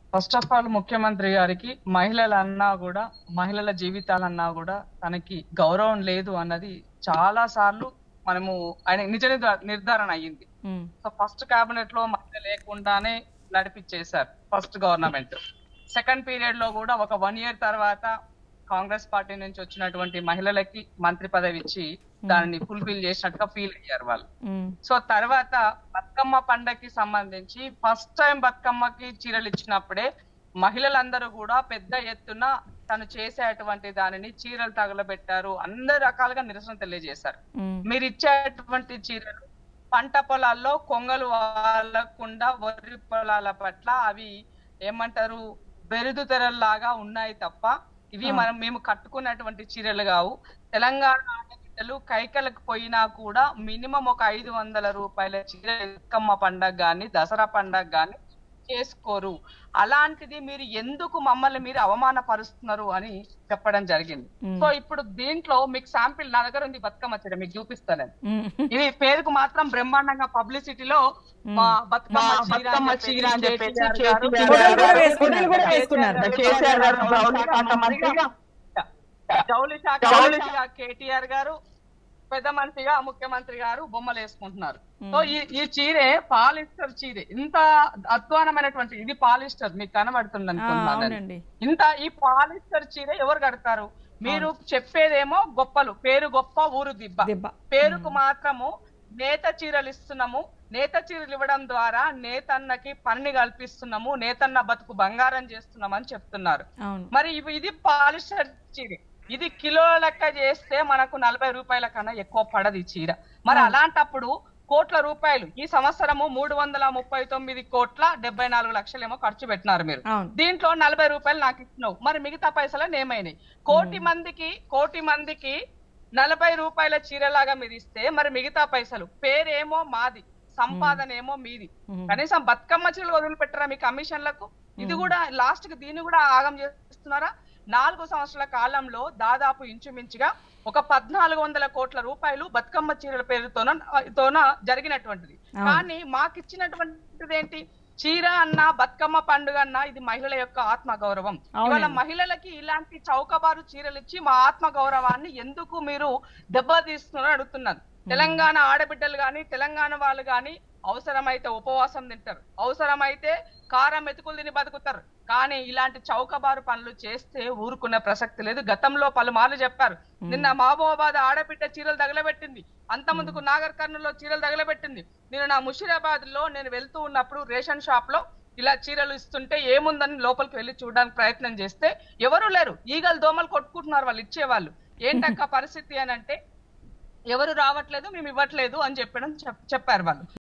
First of all ముఖ్యమంత్రి గారికి మహిళలన్నా కూడా మహిళల జీవితాలన్నా కూడా తనకి గౌరవం లేదు అన్నది చాలా సార్లు మనము ఆయన నిజ నిర్ధా- నిర్ధారణ అయ్యింది ఉమ్, సో ఫస్ట్ కేబినెట్ లో మహిళ లేకుండానే నడిపించేశారు ఫస్ట్ గవర్నమెంట్ సెకండ్ పీరియడ్ లో కూడా ఒక వన్ ఇయర్ తర్వాత కాంగ్రెస్ పార్టీ నుంచి వచ్చినటువంటి మహిళలకి మంత్రి పదవి ఇచ్చి దానిని ఫుల్ఫిల్ చేసినట్టుగా ఫీల్ అయ్యారు వాళ్ళు ఉమ్, సో తర్వాత బతుకమ్మ పండగకి సంబంధించి ఫస్ట్ టైం బతుకమ్మకి చీరలు ఇచ్చినప్పుడే మహిళలందరూ కూడా పెద్ద ఎత్తున తను చేసేటువంటి దానిని చీరలు తగలబెట్టారు అందరు రకాలుగా నిరసన తెలియజేశారు ఉమ్, మీరు ఇచ్చేటువంటి చీరలు పంట పొలాల్లో కొంగలు వాలకుండా వరి పొలాల పట్ల అవి ఏమంటారు బెరుదు తెరల్లాగా ఉన్నాయి తప్ప ఇవి మనం మేము కట్టుకున్నటువంటి చీరలు కావు తెలంగాణ ఆడబిడ్డలు కైకలకు పోయినా కూడా మినిమం ఒక ఐదు వందల రూపాయల చీర ఎక్కమ్మ పండగ గాని దసరా పండగ గాని చేసుకోరు అలాంటిది మీరు ఎందుకు మమ్మల్ని మీరు అవమానపరుస్తున్నారు అని చెప్పడం జరిగింది ఉమ్, సో ఇప్పుడు దీంట్లో మీకు శాంపిల్ నా దగ్గర ఉంది బతుకమ్మ చీర మీకు చూపిస్తాను నేను. ఉమ్, ఇది పేరుకు మాత్రం బ్రహ్మాండంగా పబ్లిసిటీలో మా బతుకమ్మ బతుకమ్మ చీర అని చెప్పేసి కేటీఆర్ ఫోటోలు కూడా గారు- వేసుకున్నారు. కేటీఆర్ వేసుకున్నారు. గారు కేసీఆర్ గారు జౌళి శాఖ మంత్రిగా జౌళి శాఖ జౌళి మంత్రిగా కేటీఆర్ గారు పెద్ద మనిషిగా ముఖ్యమంత్రి గారు బొమ్మలు వేసుకుంటున్నారు ఉమ్. సో ఈ ఈ చీరే పాలిస్టర్ చీరే ఇంత అధ్వానమైనటువంటి ఇది పాలిస్టర్ మీకు కనబడుతుంది ఆ, అనుకుంటున్నాను నేను. అవునండి ఇంత ఈ పాలిస్టర్ చీర ఎవరు కడతారు మీరు చెప్పేదేమో గొప్పలు పేరు గొప్ప ఊరు దిబ్బ దెబ్బ పేరుకు మాత్రము నేత చీరలు ఇస్తున్నాము నేత చీరలు ఇవ్వడం ద్వారా నేతన్నకి పని కల్పిస్తున్నాము నేతన్న బతుకు బంగారం చేస్తున్నాం అని చెప్తున్నారు అవును మరి ఇవి ఇది పాలిస్టర్ చీర ఇది కిలో లెక్క చేస్తే మనకు నలభై రూపాయల కన్నా ఎక్కువ పడదు ఈ చీర మరి అలాంటప్పుడు కోట్ల రూపాయలు ఈ సంవత్సరము మూడు వందల ముప్పై తొమ్మిది కోట్ల డెబ్బై నాలుగు లక్షలేమో ఖర్చు పెట్టినారు మీరు అవును దీంట్లో నలభై రూపాయలు నాకు ఇచ్చినావు మరి మిగతా పైసలు ఏమైనాయి కోటి మందికి కోటి మందికి నలభై రూపాయల చీరలాగా మీరు ఇస్తే మరి మిగతా పైసలు పేరేమో మాది సంపాదన ఏమో మీది ఉమ్, కనీసం బతుకమ్మ చీరలు వదిలిపెట్టరా మీ కమిషన్లకు ఇది కూడా లాస్ట్ కి దీన్ని కూడా ఆగం చేస్తున్నారా నాలుగు సంవత్సరాల కాలంలో దాదాపు ఇంచుమించుగా ఒక పద్నాలుగు వందల కోట్ల రూపాయలు బతుకమ్మ చీరల పేరుతోన తోన జరిగినటువంటిది అవును. కానీ మాకు ఇచ్చినటువంటిది ఏంటి చీర అన్న బతుకమ్మ పండుగ అన్న ఇది మహిళల యొక్క ఆత్మ గౌరవం ఇవాళ అవునండి. మహిళలకి ఇలాంటి చౌకబారు చీరలు ఇచ్చి మా ఆత్మ గౌరవాన్ని ఎందుకు మీరు దెబ్బతీస్తున్నారని అడుగుతున్నారు తెలంగాణ ఆడబిడ్డలు గాని తెలంగాణ వాళ్ళు గాని అవసరమైతే ఉపవాసం తింటారు అవసరమైతే కారం మెతుకులు తిని బతుకుతారు కానీ ఇలాంటి చౌకబారు పనులు చేస్తే ఊరుకునే ప్రసక్తి లేదు గతంలో పలుమార్లు చెప్పారు నిన్న మహబూబాబాద్ ఆడబిడ్డ చీరలు తగలబెట్టింది అంత ముందుకు నాగర్ కర్నూలులో చీరలు తగలబెట్టింది నేను నా ముషిరాబాద్ లో నేను వెళ్తూ ఉన్నప్పుడు రేషన్ షాప్ లో ఇలా చీరలు ఇస్తుంటే ఏముందని లోపలికి వెళ్ళి చూడడానికి ప్రయత్నం చేస్తే ఎవరు లేరు ఈగలు దోమలు కొట్టుకుంటున్నారు వాళ్ళు ఇచ్చేవాళ్ళు ఏంటక్క పరిస్థితి అని అంటే ఎవరు రావట్లేదు మేము ఇవ్వట్లేదు అని చెప్పడం చెప్- చెప్పారు వాళ్ళు